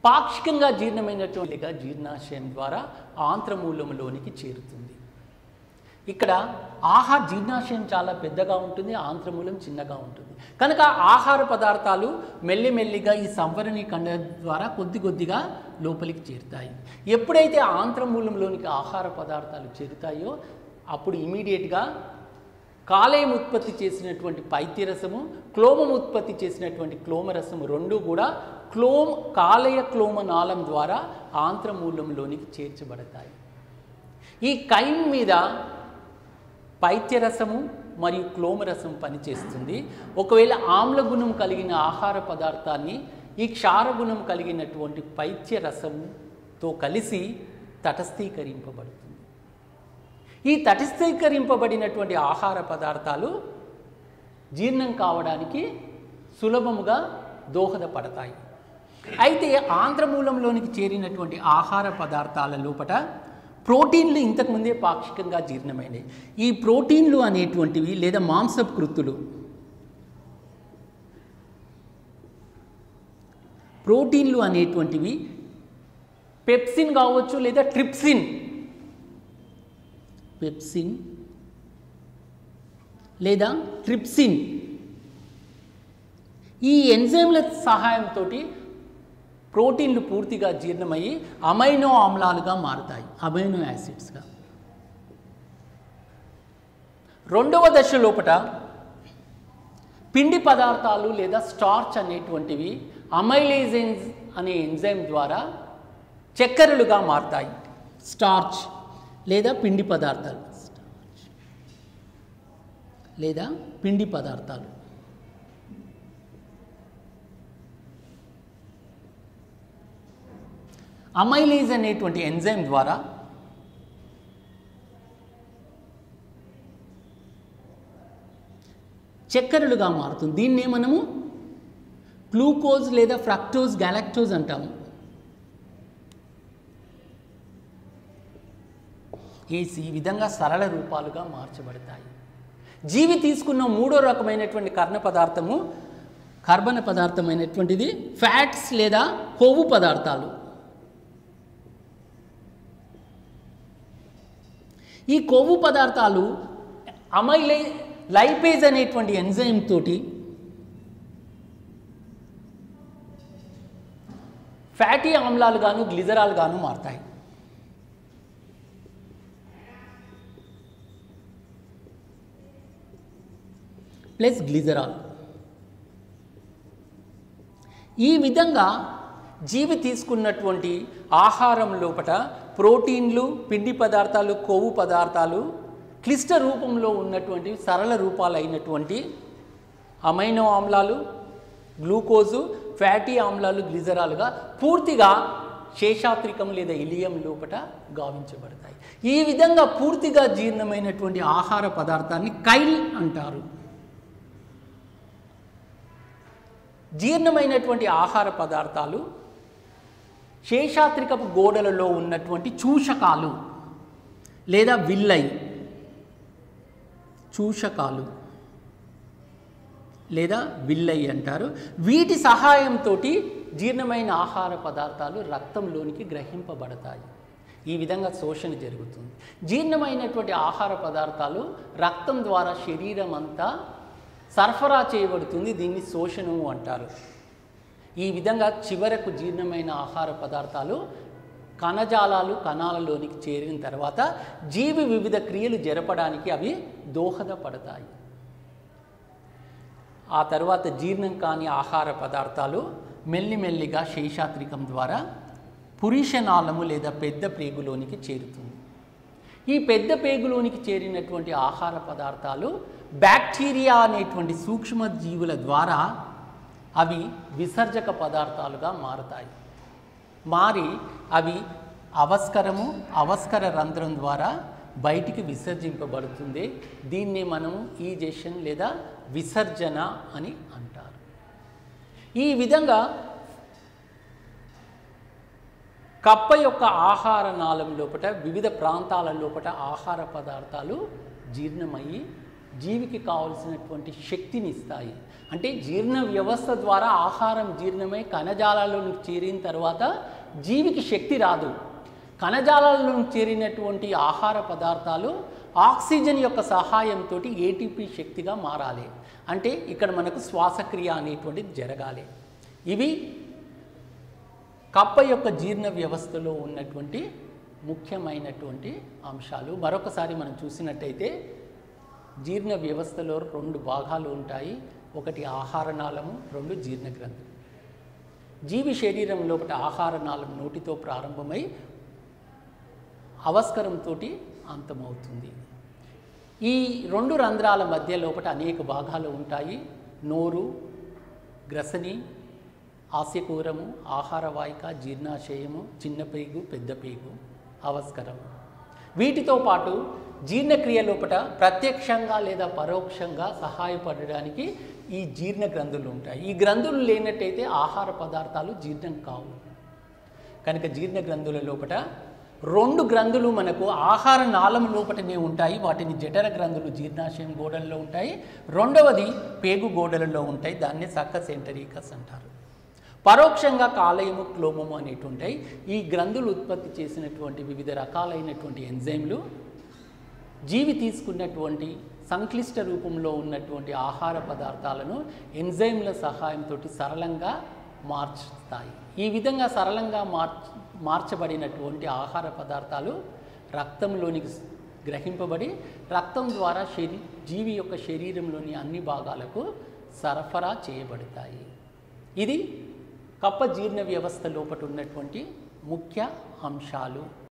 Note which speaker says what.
Speaker 1: పాక్షికంగా జీర్ణమైనటువంటిగా జీర్ణాశయం ద్వారా ఆంత్రమూలంలోనికి చేరుతుంది ఇక్కడ ఆహార జీర్ణాశయం చాలా పెద్దగా ఉంటుంది ఆంత్రమూలం చిన్నగా ఉంటుంది కనుక ఆహార పదార్థాలు మెల్లిమెల్లిగా ఈ సంవరణి కండ ద్వారా కొద్ది కొద్దిగా లోపలికి చేరుతాయి ఎప్పుడైతే ఆంత్రమూలంలోనికి ఆహార పదార్థాలు చేరుతాయో అప్పుడు ఇమీడియట్గా కాలేయం ఉత్పత్తి చేసినటువంటి పైత్యరసము క్లోమం ఉత్పత్తి చేసినటువంటి క్లోమరసము రెండు కూడా క్లోమ్ కాలేయ క్లోమ నాళం ద్వారా ఆంత్రమూలంలోనికి చేర్చబడతాయి ఈ కైమ్ మీద పైత్యరసము మరియు క్లోమరసం పనిచేస్తుంది ఒకవేళ ఆమ్ల గుణం కలిగిన ఆహార పదార్థాన్ని ఈ క్షారగుణం కలిగినటువంటి పైత్యరసముతో కలిసి తటస్థీకరింపబడుతుంది ఈ తటస్థీకరింపబడినటువంటి ఆహార పదార్థాలు జీర్ణం కావడానికి సులభముగా దోహదపడతాయి అయితే ఆంధ్రమూలంలోనికి చేరినటువంటి ఆహార పదార్థాల లోపట ప్రోటీన్లు ఇంతకుముందే పాక్షికంగా జీర్ణమైనవి ఈ ప్రోటీన్లు అనేటువంటివి లేదా మాంసపు కృత్తులు ప్రోటీన్లు అనేటువంటివి పెప్సిన్ కావచ్చు లేదా ట్రిప్సిన్ పెప్సిన్ లేదా ట్రిప్సిన్ ఈ ఎంజైమ్ల సహాయంతో ప్రోటీన్లు పూర్తిగా జీర్ణమయ్యి అమైనో ఆమ్లాలుగా మారుతాయి అమైనో యాసిడ్స్గా రెండవ దశ లోపట పిండి పదార్థాలు లేదా స్టార్చ్ అనేటువంటివి అమైలేజెన్స్ అనే ఎంజైమ్ ద్వారా చక్కెరలుగా మారుతాయి స్టార్చ్ లేదా పిండి పదార్థాలు లేదా పిండి పదార్థాలు అమైలేజ్ అనేటువంటి ఎంజైమ్ ద్వారా చక్కెరలుగా మారుతుంది దీన్నే మనము గ్లూకోజ్ లేదా ఫ్రక్టోజ్ గ్యాలక్టోజ్ అంటాము ఏసి ఈ విధంగా సరళ రూపాలుగా మార్చబడతాయి జీవి తీసుకున్న మూడో రకమైనటువంటి కర్ణ పదార్థము కర్బన పదార్థమైనటువంటిది ఫ్యాట్స్ లేదా కొవ్వు పదార్థాలు ఈ కొవ్వు పదార్థాలు అమైలై లైపేజ్ అనేటువంటి ఎంజైమ్ తోటి ఫ్యాటీ ఆమ్లాలు గాను గ్లిజరాల్ గాను మారుతాయి ప్లస్ గ్లిజరాల్ ఈ విధంగా జీవి తీసుకున్నటువంటి ఆహారం లోపట ప్రోటీన్లు పిండి పదార్థాలు కొవ్వు పదార్థాలు క్లిష్ట రూపంలో ఉన్నటువంటి సరళ రూపాలైనటువంటి అమైనో ఆమ్లాలు గ్లూకోజు ఫ్యాటీ ఆమ్లాలు గ్లిజరాలుగా పూర్తిగా శేషాత్రికం లేదా ఇలియం లోపట గావించబడతాయి ఈ విధంగా పూర్తిగా జీర్ణమైనటువంటి ఆహార పదార్థాన్ని కైల్ అంటారు జీర్ణమైనటువంటి ఆహార పదార్థాలు శేషాత్రికపు గోడలలో ఉన్నటువంటి చూషకాలు లేదా విల్లై చూషకాలు లేదా విల్లై అంటారు వీటి సహాయంతో జీర్ణమైన ఆహార పదార్థాలు రక్తంలోనికి గ్రహింపబడతాయి ఈ విధంగా శోషణ జరుగుతుంది జీర్ణమైనటువంటి ఆహార పదార్థాలు రక్తం ద్వారా శరీరం అంతా సరఫరా చేయబడుతుంది దీన్ని శోషణము అంటారు ఈ విధంగా చివరకు జీర్ణమైన ఆహార పదార్థాలు కణజాలాలు కణాలలోనికి చేరిన తర్వాత జీవి వివిధ క్రియలు జరపడానికి అవి దోహదపడతాయి ఆ తర్వాత జీర్ణం కాని ఆహార పదార్థాలు మెల్లిమెల్లిగా శేషాత్రికం ద్వారా పురుషనాళము లేదా పెద్ద పేగులోనికి చేరుతుంది ఈ పెద్ద పేగులోనికి చేరినటువంటి ఆహార పదార్థాలు బ్యాక్టీరియా అనేటువంటి సూక్ష్మ జీవుల ద్వారా అవి విసర్జక పదార్థాలుగా మారతాయి మారి అవి అవస్కరము అవస్కర రంధ్రం ద్వారా బయటికి విసర్జింపబడుతుంది దీన్ని మనము ఈజెషన్ లేదా విసర్జన అని అంటారు ఈ విధంగా కప్ప యొక్క ఆహార నాళం లోపట వివిధ ప్రాంతాల లోపట ఆహార పదార్థాలు జీర్ణమయ్యి జీవికి కావలసినటువంటి శక్తిని ఇస్తాయి అంటే జీర్ణ వ్యవస్థ ద్వారా ఆహారం జీర్ణమై కణజాలాల్లోకి చేరిన తర్వాత జీవికి శక్తి రాదు కణజాలాల్లో చేరినటువంటి ఆహార పదార్థాలు ఆక్సిజన్ యొక్క సహాయంతో ఏటీపీ శక్తిగా మారాలి అంటే ఇక్కడ మనకు శ్వాసక్రియ అనేటువంటిది జరగాలి ఇవి కప్ప యొక్క జీర్ణ వ్యవస్థలో ఉన్నటువంటి ముఖ్యమైనటువంటి అంశాలు మరొకసారి మనం చూసినట్టయితే జీర్ణ వ్యవస్థలో రెండు భాగాలు ఉంటాయి ఒకటి ఆహార నాళము రెండు జీర్ణ గ్రంథులు జీవి శరీరం లోపల ఆహార నాళం నోటితో ప్రారంభమై అవస్కరంతో అంతమవుతుంది ఈ రెండు రంధ్రాల మధ్య లోపల అనేక భాగాలు ఉంటాయి నోరు గ్రసని ఆస్యకూరము ఆహార వాయిక జీర్ణాశయము చిన్న పేగు పెద్ద పేగు అవస్కరము వీటితో పాటు జీర్ణక్రియ లోపల ప్రత్యక్షంగా లేదా పరోక్షంగా సహాయపడడానికి ఈ జీర్ణ గ్రంథులు ఉంటాయి ఈ గ్రంథులు లేనట్టయితే ఆహార పదార్థాలు జీర్ణం కావు కనుక జీర్ణ గ్రంథుల లోపల రెండు గ్రంథులు మనకు ఆహార నాళం లోపటనే ఉంటాయి వాటిని జఠర గ్రంథులు జీర్ణాశయం గోడల్లో ఉంటాయి రెండవది పేగు గోడలలో ఉంటాయి దాన్ని సక్క సెంటరీకస్ అంటారు పరోక్షంగా కాలేయము క్లోమము అనేటి ఉంటాయి ఈ గ్రంథులు ఉత్పత్తి చేసినటువంటి వివిధ రకాలైనటువంటి ఎంజైమ్లు జీవి తీసుకున్నటువంటి సంక్లిష్ట రూపంలో ఉన్నటువంటి ఆహార పదార్థాలను ఎంజైమ్ల సహాయంతో సరళంగా మార్చుతాయి ఈ విధంగా సరళంగా మార్చ మార్చబడినటువంటి ఆహార పదార్థాలు రక్తంలోనికి గ్రహింపబడి రక్తం ద్వారా శరీ జీవి యొక్క శరీరంలోని అన్ని భాగాలకు సరఫరా చేయబడతాయి ఇది కప్ప జీర్ణ వ్యవస్థ లోపల ఉన్నటువంటి ముఖ్య అంశాలు